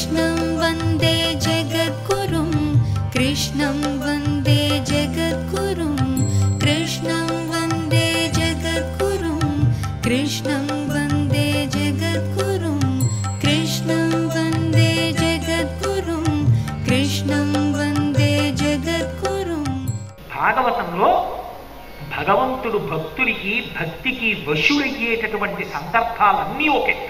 कृष्णं वन्दे जगद्गुरुं कृष्णं वन्दे जगद्गुरुं कृष्णं वन्दे जगद्गुरुं कृष्णं वन्दे जगद्गुरुं कृष्णं वन्दे जगद्गुरुं कृष्णं वन्दे जगद्गुरुम् భాగవతంలో భగవంతుడు భక్తుడికి భక్తికి వశుడయ్యేటటువంటి సందర్భాలన్నీ ఒకెత్తు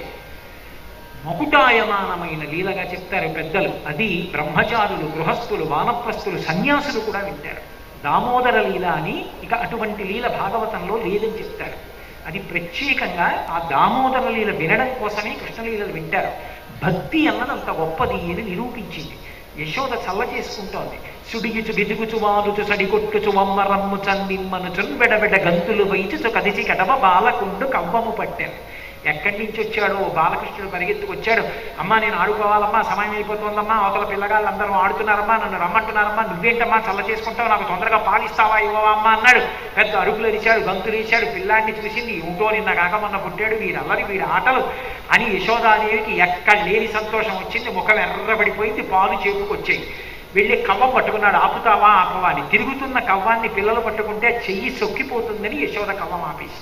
మకుటాయమానమైన లీలగా చెప్తారు పెద్దలు అది బ్రహ్మచారులు గృహస్థులు వానప్రస్థులు సన్యాసులు కూడా వింటారు దామోదర లీల అని ఇక అటువంటి లీల భాగవతంలో లేదని చెప్తారు అది ప్రత్యేకంగా ఆ దామోదర లీల వినడం కోసమే కృష్ణలీలలు వింటారు భక్తి అన్నది అంత గొప్పది అని నిరూపించింది యశోద చల్ల చేసుకుంటోంది సుడిగిచు బిదుగుచు వాలుచు సడికొట్టుచు వమ్మరమ్ము చన్నిమ్మనుచున్ బెడబెడ గంతులు వైచుచు కదిచి కడవ బాలకుండు కవ్వము పట్టాను ఎక్కడి నుంచి వచ్చాడో బాలకృష్ణుడు పరిగెత్తుకొచ్చాడు అమ్మా నేను ఆడుకోవాలమ్మా సమయం అయిపోతుందమ్మా అవతల పిల్లగాళ్ళందరూ ఆడుతున్నారమ్మా నన్ను రమ్మంటున్నారమ్మా నువ్వేంటమ్మా చల్ల చేసుకుంటావు నాకు తొందరగా పాలిస్తావా ఇవ్వవా అమ్మా అన్నాడు పెద్ద అరుపులు అరిచాడు గంతులు వేశాడు పిల్లాడిని చూసింది ఏమిటో నిన్న కాక మొన్న పుట్టాడు వీడు అల్లరి వీడి ఆటలు అని యశోదాదేవికి ఎక్కడ లేని సంతోషం వచ్చింది ముఖం ఎర్రబడిపోయింది పాలు చేపుకొచ్చాయి వెళ్ళి కవ్వం పట్టుకున్నాడు ఆపుతావా ఆపవా అని తిరుగుతున్న కవ్వాన్ని పిల్లలు పట్టుకుంటే చెయ్యి సొక్కిపోతుందని యశోద కవ్వం ఆపేసి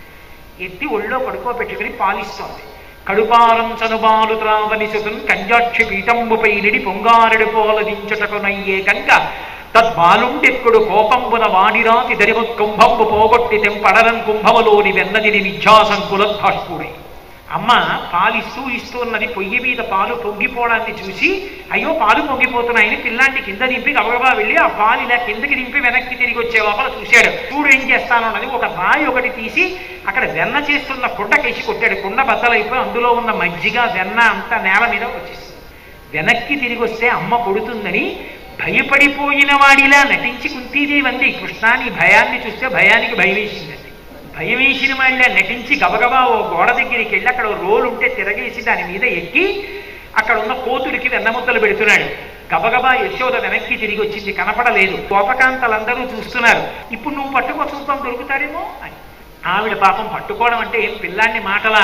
ఎత్తి ఒళ్ళో పడుకోబెట్టుకుని పాలిస్తోంది కడుపారం చనుబాలు త్రావని సుతున్ కంజాక్షి పీఠంబుపై నిడి పొంగారెడు పోలదించుటకునయ్యే కనుక తద్బాలుండెక్కుడు కోపంబున వాడిరాతి దరిమ కుంభంబు పోగొట్టి తెంపడరం కుంభములోని వెన్నదిని విద్యాసంకులద్భాష్పుడై అమ్మ పాలిస్తూ ఇస్తూ ఉన్నది పొయ్యి మీద పాలు పొంగిపోవడాన్ని చూసి అయ్యో పాలు పొంగిపోతున్నాయని పిల్లాన్ని కింద దింపి గబగబా వెళ్ళి ఆ పాలు ఇలా కిందకి దింపి వెనక్కి తిరిగి వచ్చే లోపల చూశాడు చూడు ఏం చేస్తాను అన్నది ఒక రాయి ఒకటి తీసి అక్కడ వెన్న చేస్తున్న కుండకేసి కొట్టాడు కుండ బద్దలైపోయి అందులో ఉన్న మజ్జిగ వెన్న అంతా నేల మీద వచ్చేసింది వెనక్కి తిరిగి వస్తే అమ్మ కొడుతుందని భయపడిపోయిన వాడిలా నటించి కుంతీదేవి అంది కృష్ణ నీ భయాన్ని చూస్తే భయానికి భయం వేసిందండి భయం వేసిన వాళ్ళ నటించి గబగబా ఓ గోడ దగ్గరికి వెళ్ళి అక్కడ ఓ రోలు ఉంటే తిరగేసి దాని మీద ఎక్కి అక్కడ ఉన్న కోతుడికి వెన్నముద్దలు పెడుతున్నాడు గబగబా యశోద వెనక్కి తిరిగి వచ్చింది కనపడలేదు గోపకాంతలందరూ చూస్తున్నారు ఇప్పుడు నువ్వు పట్టుకో చూద్దాం దొరుకుతాడేమో అని ఆవిడ పాపం పట్టుకోవడం అంటే ఏం పిల్లాన్ని మాటలా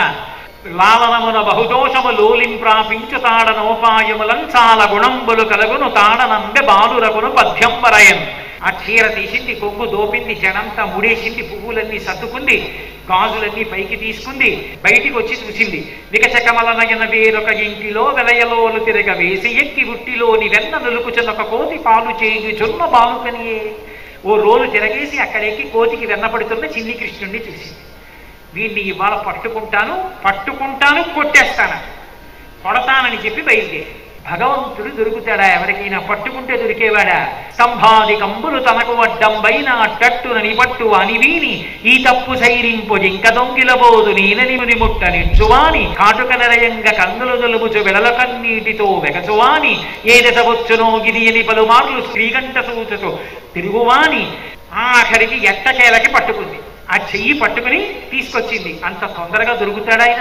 లాలనమున బహుదోషము లోలిం ప్రాపించు తాడనోపాయములం చాలా గుణంబులు కలుగును తాడనంబె బాలురకును పద్యంబరయన్ ఆ చీర తీసింది కొంగు దోపింది జనంతా ముడేసింది పువ్వులన్నీ సర్దుకుంది గాజులన్నీ పైకి తీసుకుంది బయటికి వచ్చి చూసింది వికచకమలనయన వేరొక ఇంటిలో వెలయలోలు తిరగ వేసి ఎక్కి ఉట్టిలోని వెన్న నులుకుచున్న ఒక కోతి పాలు చేయుచున్న బాలుకనియే ఓ రోజు తిరగేసి అక్కడెక్కి కోతికి వెన్న పడుతున్న చిన్ని కృష్ణుడిని చూసింది వీడిని ఇవాళ పట్టుకుంటాను పట్టుకుంటాను కొట్టేస్తాను కొడతానని చెప్పి బయలుదేరి భగవంతుడు దొరుకుతాడా ఎవరికైనా పట్టుకుంటే దొరికేవాడా స్తంభాది కంబులు తనకు అడ్డంబైన అట్టట్టునని పట్టు అనివీని ఈ తప్పు సైరింపు జింక దొంగిలబోదు నీననిముని ముట్ట నిడ్చువాని కాటుక నిలయంగ కన్నులు దొలుముచు వెడల కన్నీటితో వెగచువాని ఏ దశ వచ్చునో గిది అని పలుమార్లు శ్రీగంట సూచుచు తిరుగువాని ఆఖరికి ఎట్టకేలకి పట్టుకుంది ఆ చెయ్యి పట్టుకుని తీసుకొచ్చింది అంత తొందరగా దొరుకుతాడా ఆయన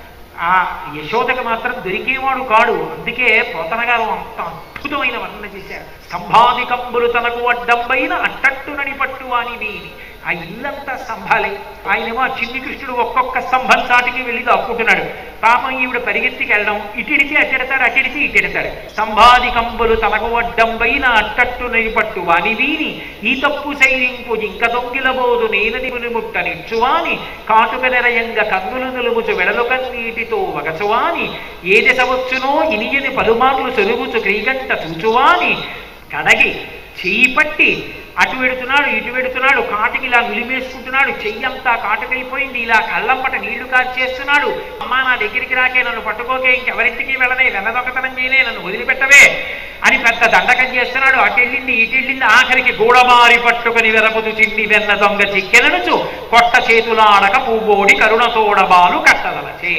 ఆ యశోదకు మాత్రం దొరికేవాడు కాడు అందుకే పోతన గారు అంత అద్భుతమైన వర్ణన చేశారు స్తంభాదికంబులు తనకు అడ్డంబైన అట్టట్టునని పట్టువాని వీని ఆ ఇల్లంతా స్తంభాలే ఆయనేమో ఆ చిన్ని కృష్ణుడు ఒక్కొక్క స్తంభం చాటికి వెళ్ళి దాక్కుంటున్నాడు పాపం ఈవిడ పరిగెత్తికి వెళ్ళడం ఇటిడితే అట్టెడతాడు అట్టెడితే ఇట్టెడతాడు స్తంభాది కంబులు తనకు అడ్డంబైన అట్టట్టునని పట్టు వాని వీని ఈ తప్పు సైరింపు జింక దొంగిలబోదు నేనది ముట్ట నిచ్చువాని కాటుక నెరయంగ కన్నులు నులుముచు వెడలు కన్నీటితో వగచువాని ఏ దశ వచ్చునో ఇనియని పలుమార్లు సొరుగుచు క్రీగంట చూచువాని కడగి చెయ్యి పట్టి అటు వెడుతున్నాడు ఇటు వెడుతున్నాడు కాటికి ఇలా నిలిమేసుకుంటున్నాడు చెయ్యంతా కాటుకైపోయింది ఇలా కళ్ళంపట నీళ్లు కార్చేస్తున్నాడు అమ్మా నా దగ్గరికి రాకే నన్ను పట్టుకోకే ఇంకెవరింటికి వెళ్ళనే వెన్నదొకతనం చేయలే నన్ను వదిలిపెట్టవే అని పెద్ద దండకం చేస్తున్నాడు అటెళ్ళింది ఇటెళ్ళింది ఆఖరికి గూడబారి పట్టుకుని వెరపుదు చిన్ని వెన్న దొంగ చిక్కెలనుచు కొట్ట చేతులాడక పువ్వోడి కరుణ తోడబాలు కట్టదలచే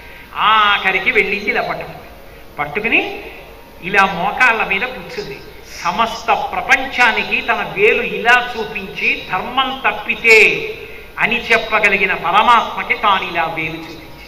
ఆఖరికి వెళ్ళింది ఇలా పట్టుకుంది పట్టుకుని ఇలా మోకాళ్ళ మీద కూర్చుంది సమస్త ప్రపంచానికి తన వేలు ఇలా చూపించి ధర్మం తప్పితే అని చెప్పగలిగిన పరమాత్మకి తాను ఇలా వేలు చూపించి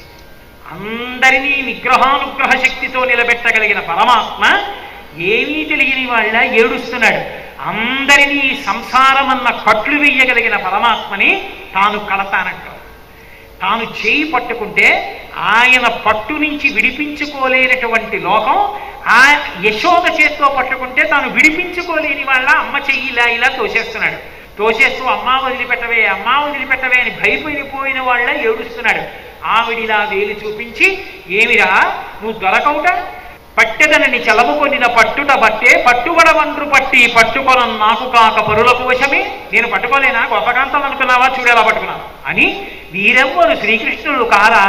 అందరినీ నిగ్రహానుగ్రహ శక్తితో నిలబెట్టగలిగిన పరమాత్మ ఏమీ తెలియని వాళ్ళ ఏడుస్తున్నాడు అందరినీ సంసారం అన్న కట్లు వేయగలిగిన పరమాత్మని తాను కడతానంటాడు తాను చేయి పట్టుకుంటే ఆయన పట్టు నుంచి విడిపించుకోలేనటువంటి లోకం ఆ యశోద చేత్తో పట్టుకుంటే తాను విడిపించుకోలేని వాళ్ళ అమ్మ చెయ్యి ఇలా ఇలా తోసేస్తున్నాడు తోసేస్తూ అమ్మా వదిలిపెట్టవే అమ్మా వదిలిపెట్టవే అని భయపడిపోయిన వాళ్ళ ఏడుస్తున్నాడు ఆవిడిలా వేలు చూపించి ఏమిరా నువ్వు దొరకవుట పట్టెదనని చెలముకొనిన పట్టుట బట్టే పట్టుబడ వండ్రు పట్టి పట్టుకొన నాకు కాక పరులకు వశమే నేను పట్టుకోలేనా గొప్పకాంతం అనుకున్నావా చూడేలా పట్టుకున్నాను అని వీరెవ్వరు శ్రీకృష్ణుడు కారా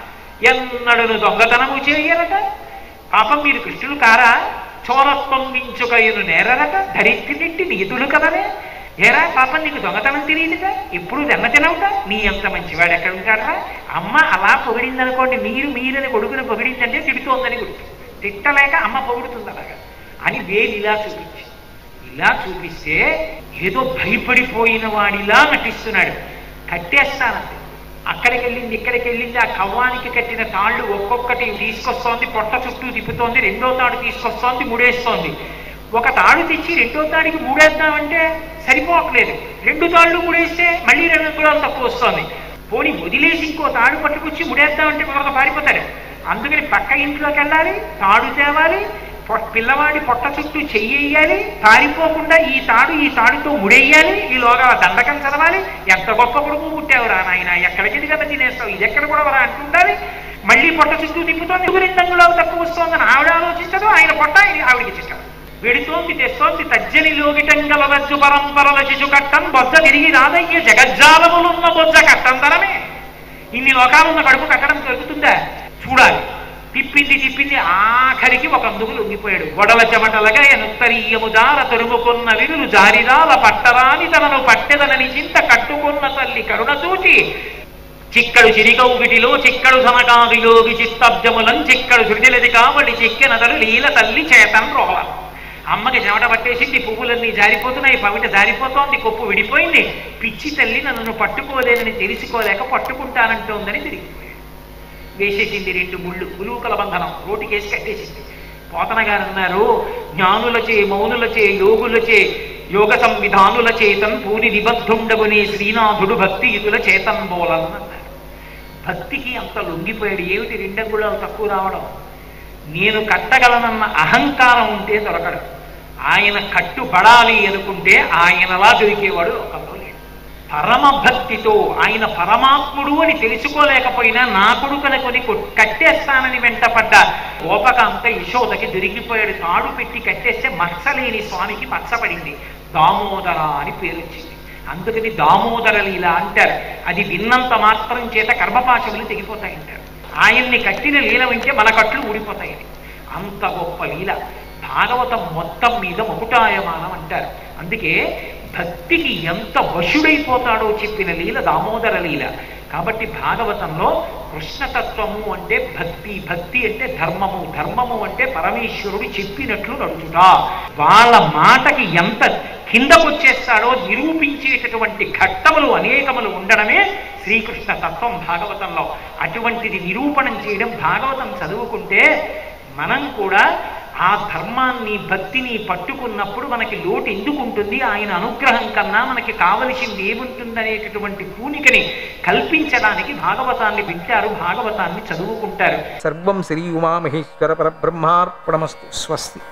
ఎన్నడును దొంగతనము చేయరట పాపం మీరు కృష్ణుడు కారా చోరత్వం మించుకయును నేరరట ధరిత్రినిట్టి నీతులు కదనే ఏరా పాపం నీకు దొంగతనం తెలియదుగా ఎప్పుడు వెన్న తినవుట నీ అంత మంచివాడు ఎక్కడ ఉంటాడరా అమ్మ అలా పొగిడిందనుకోండి మీరు మీరని కొడుకుని పొగిడిందంటే తిడుతోందని గుర్తు తిట్టలేక అమ్మ పొగుడుతుంది అలాగా అని వేలు ఇలా చూపించి ఇలా చూపిస్తే ఏదో భయపడిపోయిన వాడిలా నటిస్తున్నాడు కట్టేస్తానంతే అక్కడికి వెళ్ళింది ఇక్కడికి వెళ్ళింది ఆ కవ్వానికి కట్టిన తాళ్ళు ఒక్కొక్కటి తీసుకొస్తోంది పొట్ట చుట్టూ తిప్పుతోంది రెండో తాడు తీసుకొస్తోంది ముడేస్తోంది ఒక తాడు తెచ్చి రెండో తాడికి మూడేద్దామంటే సరిపోవట్లేదు రెండు తాళ్ళు మూడేస్తే మళ్ళీ రెండు అంగుళాలు తక్కువ వస్తోంది పోనీ వదిలేసి ఇంకో తాడు పట్టుకొచ్చి ముడేద్దామంటే కుదరదు పారిపోతాడు అందుకని పక్క ఇంట్లోకి వెళ్ళాలి తాడు తేవాలి పొ- పిల్లవాడి పొట్ట చుట్టూ చెయ్యాలి పారిపోకుండా ఈ తాడు ఈ తాడుతో ముడేయాలి ఈలోగా దండకం చదవాలి ఎంత గొప్ప కొడుకు పుట్టావురా నాయన ఎక్కడికి కదా తినేస్తావు ఇది ఎక్కడ కూడా వరా అంటుండాలి మళ్ళీ పొట్ట చుట్టూ తిప్పుతోంది ఎందుకు రెండు అంగుళాలు తక్కువ వస్తోందని ఆవిడ ఆలోచించదు ఆయన పొట్ట ఆయన ఆవిడికి చిక్కదు వెడుతోంది తెస్తోంది తజ్జని లోగిటంగల రజ్జు పరంపరల శిశు కట్టం బొజ్జ తిరిగి రాదయ్య జగజ్జాలములున్న బొజ్జ కట్టం తరమే ఇన్ని లోకాలున్న కడుపు కట్టడం దొరుకుతుందా చూడాలి తిప్పింది తిప్పింది ఆఖరికి ఒక అందుకు లొంగిపోయాడు గొడల చెమటలగా ఎనుత్తరీయము దార తొరుముకున్న విరులు జారిరాల పట్టరాని తనను పట్టెదనని చింత కట్టుకున్న తల్లి కరుణ చూచి చిక్కడు చిరికౌగిటిలో చిక్కడు సనకాదిలోగి చిత్తబ్జములం చిక్కడు శృతిలది కావడి చిక్కెనదలు లీల తల్లి చేతన్ రోల అమ్మకి చెమట పట్టేసింది పువ్వులన్నీ జారిపోతున్నాయి పవిట జారిపోతోంది కొప్పు విడిపోయింది పిచ్చి తల్లి నన్ను పట్టుకోలేనని తెలుసుకోలేక పట్టుకుంటానంటోందని తిరిగిపోయాడు వేసేసింది రెండు ముళ్ళు గులుకల బంధనం రోటికేసి కట్టేసింది పోతన గారు అన్నారు జ్ఞానులచే మౌనులచే యోగులచే యోగ సంవిధానుల చేతన్ పూని నిబద్ధుండగునే శ్రీనాథుడు భక్తి యుతుల చేతన్ బోలన్ అన్నారు భక్తికి అంత లొంగిపోయాడు ఏమిటి రెండంగుళాలు తక్కువ రావడం నేను కట్టగలనన్న అహంకారం ఉంటే దొరకడు ఆయన కట్టుబడాలి అనుకుంటే ఆయనలా దొరికేవాడు లోకంలో లేడు పరమ భక్తితో ఆయన పరమాత్ముడు అని తెలుసుకోలేకపోయినా నా కొడుకుని కొ- కట్టేస్తానని వెంటపడ్డ గోపకాంత యశోదకి దొరికిపోయాడు తాడు పెట్టి కట్టేస్తే మచ్చలేని స్వామికి మచ్చపడింది దామోదర అని పేరు వచ్చింది అందుకని దామోదర లీల అంటారు అది విన్నంత మాత్రం చేత కర్మపాశములు తెగిపోతాయంటారు ఆయన్ని కట్టిన లీల వింటే మన కట్లు ఊడిపోతాయని అంత గొప్ప లీల భాగవతం మొత్తం మీద మకుటాయమానం అంటారు అందుకే భక్తికి ఎంత వశుడైపోతాడో చెప్పిన లీల దామోదర లీల కాబట్టి భాగవతంలో కృష్ణతత్వము అంటే భక్తి భక్తి అంటే ధర్మము ధర్మము అంటే పరమేశ్వరుడు చెప్పినట్లు నడుచుట వాళ్ళ మాటకి ఎంత కిందకొచ్చేస్తాడో నిరూపించేటటువంటి ఘట్టములు అనేకములు ఉండడమే శ్రీకృష్ణ తత్వం భాగవతంలో అటువంటిది నిరూపణం చేయడం భాగవతం చదువుకుంటే మనం కూడా ఆ ధర్మాన్ని భక్తిని పట్టుకున్నప్పుడు మనకి లోటు ఎందుకు ఉంటుంది ఆయన అనుగ్రహం కన్నా మనకి కావలసింది ఏముంటుందనేటటువంటి పూనికని కల్పించడానికి భాగవతాన్ని వింటారు భాగవతాన్ని చదువుకుంటారు సర్వం శ్రీ ఉమామహేశ్వర పరబ్రహ్మార్పణమస్తు స్వస్తి